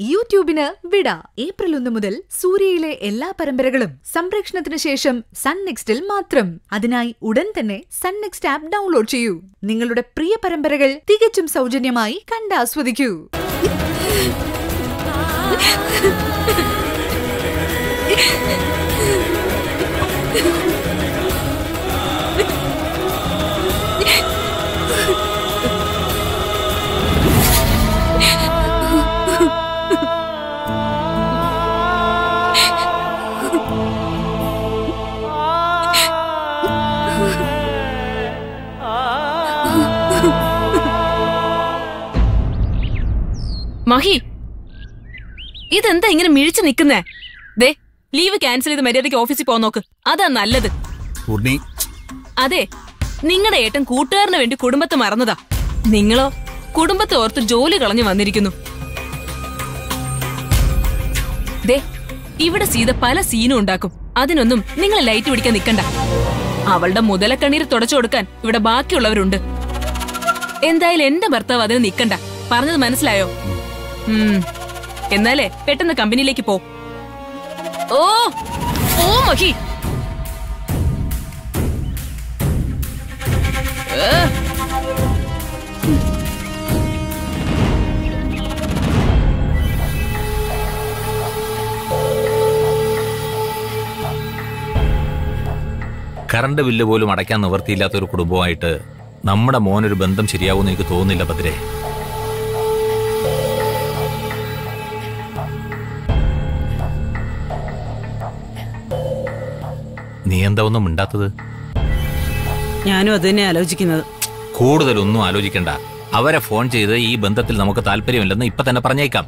യൂട്യൂബിന് വിട ഏപ്രിൽ ഒന്ന് മുതൽ സൂര്യയിലെ എല്ലാ പരമ്പരകളും സംപ്രേഷണത്തിന് ശേഷം സൺ നെക്സ്റ്റിൽ മാത്രം അതിനായി ഉടൻ തന്നെ സൺ നെക്സ്റ്റ് ആപ്പ് ഡൗൺലോഡ് ചെയ്യൂ നിങ്ങളുടെ പ്രിയ പരമ്പരകൾ തികച്ചും സൗജന്യമായി കണ്ടാസ്വദിക്കൂ മഹി ഇതെന്താ ഇങ്ങനെ മിഴിച്ചു നിക്കുന്നേ ദേ ലീവ് ക്യാൻസൽ ചെയ്ത് മര്യാദയ്ക്ക് ഓഫീസിൽ പോകാൻ നോക്ക് അതാ നല്ലത് ഉണ്ണി അതെ നിങ്ങളുടെ ഏട്ടൻ കൂട്ടുകാരന് വേണ്ടി കുടുംബത്തെ മറന്നതാ നിങ്ങളോ കുടുംബത്തെ ഓർത്ത് ജോലി കളഞ്ഞു വന്നിരിക്കുന്നു ദേ ഇവിടെ സീത പല സീനും ഉണ്ടാക്കും അതിനൊന്നും നിങ്ങൾ ലൈറ്റ് പിടിക്കാൻ നിക്കണ്ട അവളുടെ മുതലക്കണ്ണീര് തുടച്ചു കൊടുക്കാൻ ഇവിടെ ബാക്കിയുള്ളവരുണ്ട് എന്തായാലും എന്റെ ഭർത്താവ് അതിന് നിക്കണ്ട പറഞ്ഞത് മനസ്സിലായോ ഉം. എന്നാലേ പെട്ടെന്ന് കമ്പനിയിലേക്ക് പോ ഓ ഓ മഹി ഏ. കറണ്ട് ബില്ല് പോലും അടയ്ക്കാൻ നിവർത്തിയില്ലാത്ത ഒരു കുടുംബമായിട്ട് നമ്മുടെ മോനൊരു ബന്ധം ശരിയാവുമെന്ന് എനിക്ക് തോന്നുന്നില്ല ഭദ്രേ നീ എന്താ ഒന്നും മിണ്ടാത്തത് ഞാനും അത് തന്നെ ആലോചിക്കുന്നത് കൂടുതലൊന്നും ആലോചിക്കണ്ട അവരെ ഫോൺ ചെയ്ത് ഈ ബന്ധത്തിൽ നമുക്ക് താല്പര്യമില്ലെന്ന് ഇപ്പൊ തന്നെ പറഞ്ഞേക്കാം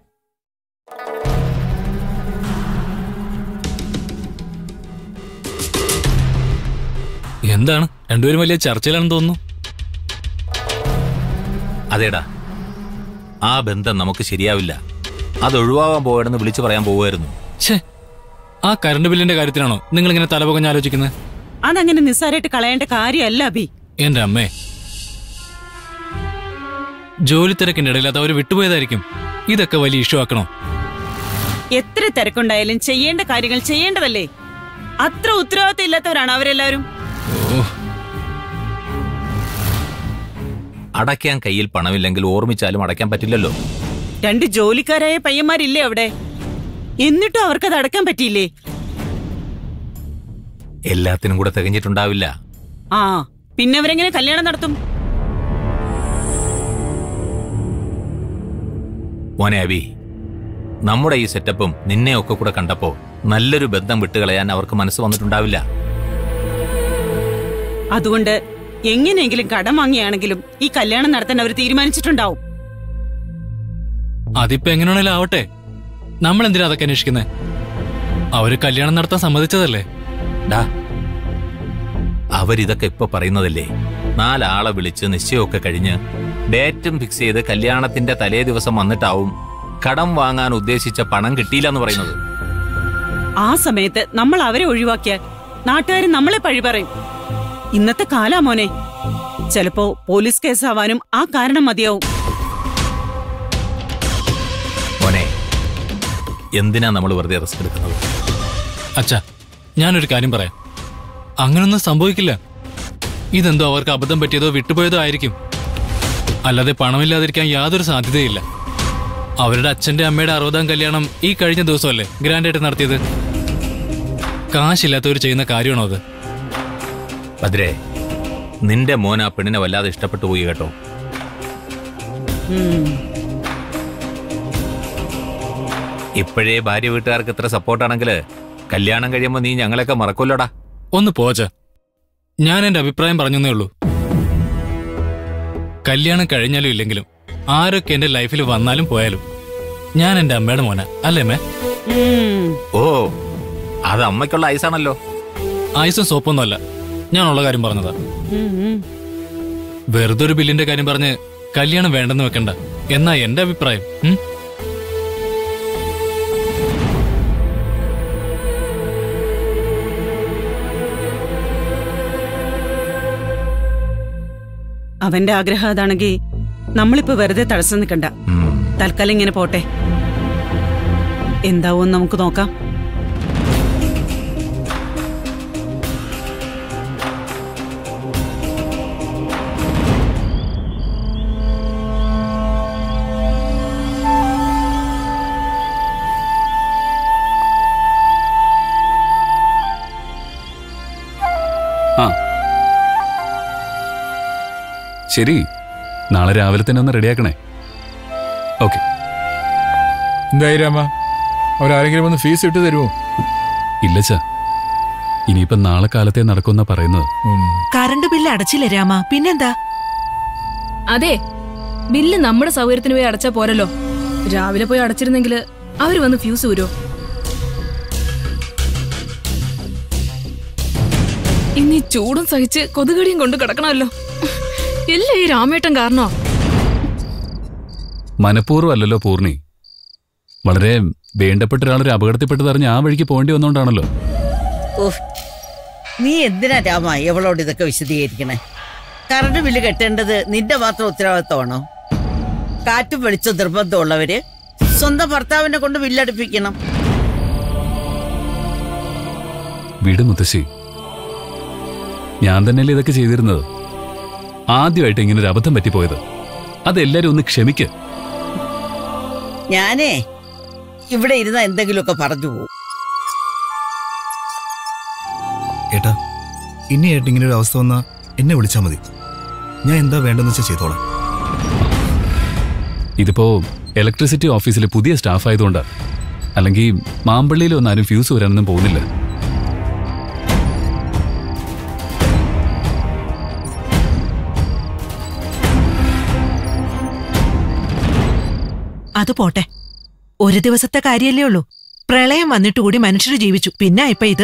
എന്താണ് രണ്ടുപേരും വലിയ ചർച്ചയിലാണെന്ന് തോന്നുന്നു അതേടാ ആ ബന്ധം നമുക്ക് ശരിയാവില്ല അത് ഒഴിവാകാൻ പോകണമെന്ന് വിളിച്ചു പറയാൻ പോവുമായിരുന്നു ഛേ ആ കറണ്ട് ബില്ലിന്റെ കാര്യത്തിലാണോ നിങ്ങൾ ഇങ്ങനെ തലപൊകഞ്ഞ് ആലോചിക്കുന്നത് അതങ്ങനെ നിസ്സാരമായിട്ട് കളയേണ്ട കാര്യമല്ല അഭി എന്റെ അമ്മേ ജോലി തിരക്കിന്റെ ഇടയിൽ അത് അവർ വിട്ടുപോയതായിരിക്കും ഇതൊക്കെ വലിയ ഇഷ്യൂ ആക്കണോ എത്ര തിരക്കുണ്ടായാലും ചെയ്യേണ്ട കാര്യങ്ങൾ ചെയ്യേണ്ടതല്ലേ അത്ര ഉത്തരവാദിത്തം ഇല്ലാത്തവരാണ് അവരെല്ലാവരും ഓ അടയ്ക്കാൻ കയ്യിൽ പണമില്ലെങ്കിൽ ഓർമ്മിച്ചാലും അടയ്ക്കാൻ പറ്റില്ലല്ലോ രണ്ട് ജോലിക്കാരായ പയ്യന്മാരില്ലേ അവിടെ എന്നിട്ടും അവർക്കത് അടക്കാൻ പറ്റിയില്ലേ എല്ലാത്തിനും കൂടെ തികഞ്ഞിട്ടുണ്ടാവില്ല ആ പിന്നെ അവരെങ്ങനെ കല്യാണം നടത്തും മോനെ അബി നമ്മുടെ ഈ സെറ്റപ്പും നിന്നെ ഒക്കെ കൂടെ കണ്ടപ്പോ നല്ലൊരു ബന്ധം വിട്ടുകളയാൻ അവർക്ക് മനസ്സ് വന്നിട്ടുണ്ടാവില്ല അതുകൊണ്ട് എങ്ങനെയെങ്കിലും കടം വാങ്ങിയാണെങ്കിലും ഈ കല്യാണം നടത്താൻ അവർ തീരുമാനിച്ചിട്ടുണ്ടാവും അതിപ്പോ എങ്ങനെയാണേലും ആവട്ടെ നമ്മൾ എന്തിനാ അതൊക്കെ അന്വേഷിക്കുന്നേ അവര് കല്യാണം നടത്താൻ സമ്മതിച്ചതല്ലേ ഡാ അവരിതൊക്കെ ഇപ്പൊ പറയുന്നതല്ലേ നാലാളെ വിളിച്ച് നിശ്ചയമൊക്കെ കഴിഞ്ഞ് ഡേറ്റും ഫിക്സ് ചെയ്ത് കല്യാണത്തിന്റെ തലേ ദിവസം വന്നിട്ടാവും കടം വാങ്ങാൻ ഉദ്ദേശിച്ച പണം കിട്ടിയില്ല എന്ന് പറയുന്നത് ആ സമയത്ത് നമ്മൾ അവരെ ഒഴിവാക്കിയാൽ നാട്ടുകാർ നമ്മളെ പഴി പറയും ഇന്നത്തെ കാലാ മോനെ ചിലപ്പോ പോലീസ് കേസാവാനും ആ കാരണം മതിയാവും മോനെ എന്തിനാ നമ്മൾ വെറുതെ റിസ്ക് എടുക്കുന്നത് അച്ഛാ ഞാനൊരു കാര്യം പറയാം അങ്ങനൊന്നും സംഭവിക്കില്ല ഇതെന്തോ അവർക്ക് അബദ്ധം പറ്റിയതോ വിട്ടുപോയതോ ആയിരിക്കും അല്ലാതെ പണമില്ലാതിരിക്കാൻ യാതൊരു സാധ്യതയില്ല അവരുടെ അച്ഛന്റെ അമ്മയുടെ അറുപതാം കല്യാണം ഈ കഴിഞ്ഞ ദിവസമല്ലേ ഗ്രാൻഡായിട്ട് നടത്തിയത് കാശില്ലാത്തവർ ചെയ്യുന്ന കാര്യമാണോ അത് ഭദ്രേ നിന്റെ മോൻ ആ പെണ്ണിനെ വല്ലാതെ ഇഷ്ടപ്പെട്ടു പോയി കേട്ടോ ഉം. ഇപ്പോഴേ ഭാര്യ വീട്ടുകാർക്ക് ഇത്ര സപ്പോർട്ടാണെങ്കിൽ കല്യാണം കഴിയുമ്പോൾ നീ ഞങ്ങളെയൊക്കെ മറക്കുമല്ലോടാ ഒന്ന് പോച്ച ഞാൻ എന്റെ അഭിപ്രായം പറഞ്ഞേ ഉള്ളൂ കല്യാണം കഴിഞ്ഞാലും ഇല്ലെങ്കിലും ആരൊക്കെ എന്റെ ലൈഫിൽ വന്നാലും പോയാലും ഞാൻ എന്റെ അമ്മയുടെ മോന അല്ലേ മേ ഉം. ഓ അത് അമ്മയ്ക്കുള്ള ഐസാണല്ലോ ആയുസും സോപ്പൊന്നുമല്ല ഞാനുള്ള കാര്യം പറഞ്ഞതാ ഉം, ഉം. വെറുതെ ഒരു ബില്ലിന്റെ കാര്യം പറഞ്ഞ് കല്യാണം വേണ്ടെന്ന് വെക്കണ്ട എന്നാ എന്റെ അഭിപ്രായം ഉം? അവന്റെ ആഗ്രഹം അതാണെങ്കിൽ നമ്മളിപ്പോ വെറുതെ തടസ്സം നിൽക്കണ്ട ഉം. തൽക്കാലം ഇങ്ങനെ പോട്ടെ എന്താവും നമുക്ക് നോക്കാം ആ ശരി നാളെ രാവിലെ തന്നെ ഒന്ന് റെഡിയാക്കണേ ഓക്കെ എന്തായി രാമ അവരാരെങ്കിലും ഒന്ന് ഫീസ് ഇട്ട് തരുമോ ഇല്ല ചാ ഇനിയിപ്പം നാളെ കാലത്തെ നടക്കുമെന്നാ പറയുന്നത് ഉം. കറണ്ട് ബില്ല് അടച്ചില്ല രാമ പിന്നെന്താ അതെ ബില്ല് നമ്മുടെ സൗകര്യത്തിന് പോയി അടച്ചാ പോരല്ലോ രാവിലെ പോയി അടച്ചിരുന്നെങ്കിൽ അവര് വന്ന് ഫ്യൂസ് ഊരോ ഇനി ചൂടും സഹിച്ച് കൊതുകടിയും കൊണ്ട് കിടക്കണമല്ലോ എല്ലാം ഈ രാമേട്ടൻ കാരണോ മനഃപൂർവ്വം അല്ലല്ലോ പൂർണി വളരെ വേണ്ടപ്പെട്ട ഒരാളൊരു അപകടത്തിൽപ്പെട്ടതറിഞ്ഞ് ആ വഴിക്ക് പോകേണ്ടി വന്നോണ്ടാണല്ലോ ഉഫ്. നീ എന്തിനാ രാമ എവളോട് ഇതൊക്കെ വിശദീകരിക്കണേ കറണ്ട് ബില്ല് കെട്ടേണ്ടത് നിന്റെ മാത്രം ഉത്തരവാദിത്തമാണോ കാറ്റും വെളിച്ചം നിർബന്ധമുള്ളവര് സ്വന്തം ഭർത്താവിനെ കൊണ്ട് ബില്ലടിപ്പിക്കണം വിട് മുത്തശ്ശി ഞാൻ തന്നെയല്ലേ ഇതൊക്കെ ചെയ്തിരുന്നത് ആദ്യമായിട്ട് ഇങ്ങനെ ഒരു അബദ്ധം പറ്റിപ്പോയത് അതെല്ലാരും ഒന്ന് ക്ഷമിക്ക് ഞാനേ ഇവിടെ ഇരുന്ന എന്തെങ്കിലുമൊക്കെ പറഞ്ഞു പോകും ഏട്ടാ ഇനി ഏട്ടൻ ഇങ്ങനെ ഒരു അവസ്ഥ വന്നാ എന്നെ വിളിച്ചാൽ മതി ഞാൻ എന്താ വേണ്ടെന്ന് വെച്ചാൽ ചെയ്തോളാം ഇതിപ്പോ ഇലക്ട്രിസിറ്റി ഓഫീസിൽ പുതിയ സ്റ്റാഫ് ആയതുകൊണ്ടാ അല്ലെങ്കിൽ മാമ്പള്ളിയിൽ ഒന്നും ആരും ഫ്യൂസ് വരാനൊന്നും പോകുന്നില്ല അത് പോട്ടെ ഒരു ദിവസത്തെ കാര്യല്ലേ ഉള്ളൂ പ്രളയം വന്നിട്ട് കൂടി മനുഷ്യർ ജീവിച്ചു പിന്നെ ഇപ്പൊ ഇത്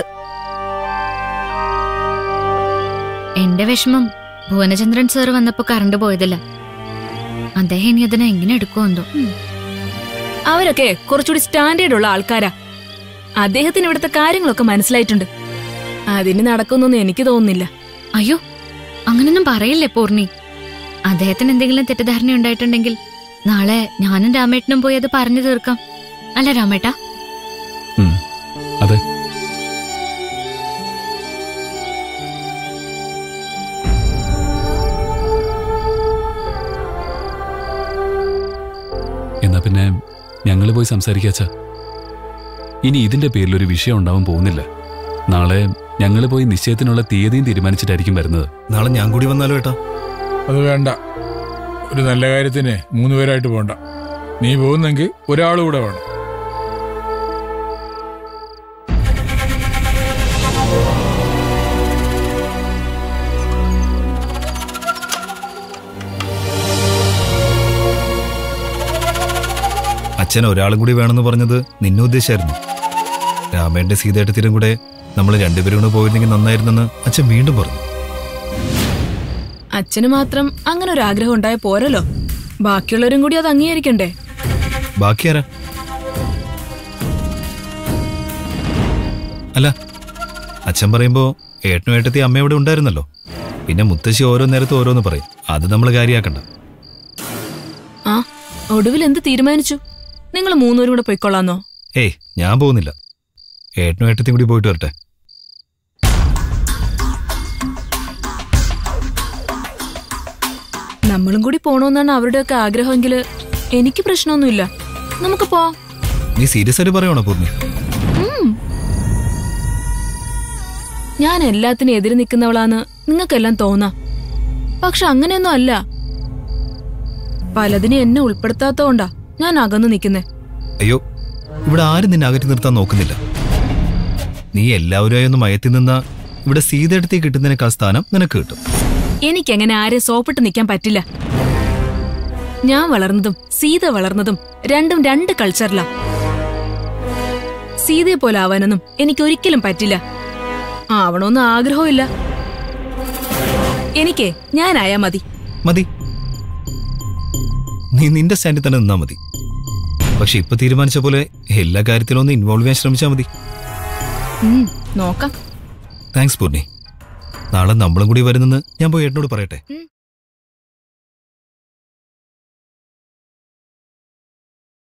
എന്റെ വിഷമം ഭുവനചന്ദ്രൻ സാർ വന്നപ്പോ കറണ്ട് പോയതല്ല അദ്ദേഹം ഇനി അതിനെ എങ്ങനെ എടുക്കുമെന്തോ അവരൊക്കെ കുറച്ചുകൂടി സ്റ്റാൻഡേർഡ് ഉള്ള ആൾക്കാരാ അദ്ദേഹത്തിന് ഇവിടുത്തെ കാര്യങ്ങളൊക്കെ മനസ്സിലായിട്ടുണ്ട് അതിന് നടക്കുന്നൊന്നും എനിക്ക് തോന്നുന്നില്ല അയ്യോ അങ്ങനൊന്നും പറയില്ലേ പൂർണി അദ്ദേഹത്തിന് എന്തെങ്കിലും തെറ്റിദ്ധാരണ ഉണ്ടായിട്ടുണ്ടെങ്കിൽ നാളെ ഞാനും രാമേട്ടനും പോയി അത് പറഞ്ഞു തീർക്കാം അല്ല രാമേട്ടാ ഉം, അതെ എന്നാ പിന്നെ ഞങ്ങൾ പോയി സംസാരിക്കാച്ച ഇനി ഇതിന്റെ പേരിൽ ഒരു വിഷയം ഉണ്ടാവാൻ പോകുന്നില്ല നാളെ ഞങ്ങൾ പോയി നിശ്ചയത്തിനുള്ള തീയതിയും തീരുമാനിച്ചിട്ടായിരിക്കും വരുന്നത് നാളെ ഞാൻ കൂടി വന്നാലോ ഏട്ടാ അത് വേണ്ട ഒരു നല്ല കാര്യത്തിന് മൂന്ന് പേരായിട്ട് പോണ്ട നീ പോകുന്നെങ്കിൽ ഒരാൾ കൂടെ വേണം അച്ഛൻ ഒരാളും കൂടി വേണമെന്ന് പറഞ്ഞത് നിന്നെ ഉദ്ദേശമായിരുന്നു രാമേന്റെ സീതേട്ടത്തിലും കൂടെ നമ്മൾ രണ്ടുപേരും കൂടെ പോയിരുന്നെങ്കിൽ നന്നായിരുന്നെന്ന് അച്ഛൻ വീണ്ടും പറഞ്ഞു അച്ഛന് മാത്രം അങ്ങനെ ഒരു ആഗ്രഹം ഉണ്ടായ പോരല്ലോ ബാക്കിയുള്ളവരും കൂടി അത് അംഗീകരിക്കണ്ടേ ബാക്കി ആരാ അല്ല അച്ഛൻ പറയുമ്പോ ഏട്ടനും ഏട്ടത്തി അമ്മ ഇവിടെ ഉണ്ടായിരുന്നല്ലോ പിന്നെ മുത്തശ്ശി ഓരോ നേരത്തും ഓരോന്ന് പറയും അത് നമ്മൾ കാര്യാക്കണ്ട ആ ഒടുവിൽ എന്ത് തീരുമാനിച്ചു നിങ്ങൾ മൂന്നുപേരും കൂടെ പൊയ്ക്കൊള്ളാന്നോ ഏയ് ഞാൻ പോകുന്നില്ല ഏട്ടനും ഏട്ടത്തിയും കൂടി പോയിട്ട് വരട്ടെ നമ്മളും കൂടി പോണോന്നാണ് അവരുടെയൊക്കെ ആഗ്രഹമെങ്കിൽ എനിക്ക് പ്രശ്നമൊന്നുമില്ല നമുക്ക് പോവാം നീ സീരിയസ് ആയിട്ട് പറയണോ പൂർണ്ണി ഞാൻ എല്ലാത്തിനും എതിര് നിൽക്കുന്നവളാന്ന് നിങ്ങൾക്കെല്ലാം തോന്നാം പക്ഷെ അങ്ങനെയൊന്നും അല്ല പലതിനും എന്നെ ഉൾപ്പെടുത്താത്തോണ്ടാ ഞാൻ അകന്നു നിൽക്കുന്നേ അയ്യോ ഇവിടെ ആരും നിന്നെ അകറ്റി നിർത്താൻ നോക്കുന്നില്ല നീ എല്ലാവരുമായി ഒന്ന് മയത്തി നിന്നാ ഇവിടെ സീതയെടുത്തി കിട്ടുന്നതിനേക്കാൾ സ്ഥാനം നിനക്ക് കിട്ടും എനിക്കങ്ങനെ ആരെ സോപ്പിട്ട് നിൽക്കാൻ പറ്റില്ല ഞാൻ വളർന്നതും സീത വളർന്നതും രണ്ടും രണ്ട് കൾച്ചറിലാ സീതയെ പോലെ ആവാനൊന്നും എനിക്കൊരിക്കലും പറ്റില്ല ആവണമെന്ന് ആഗ്രഹമില്ല എനിക്ക് ഞാനായാ മതി മതി നീ നിന്റെ സ്റ്റാൻഡിൽ തന്നെ നിന്നാ മതി പക്ഷെ ഇപ്പൊ തീരുമാനിച്ച പോലെ എല്ലാ കാര്യത്തിലും ഒന്ന് ഇൻവോൾവ് ചെയ്യാൻ ശ്രമിച്ചാൽ മതി ഉം, നോക്കാം താങ്ക്സ് പൂർണി നാളെ നമ്മളും കൂടി വരുന്നെന്ന് ഞാൻ പോയി ഏട്ടനോട് പറയട്ടെ ഉം.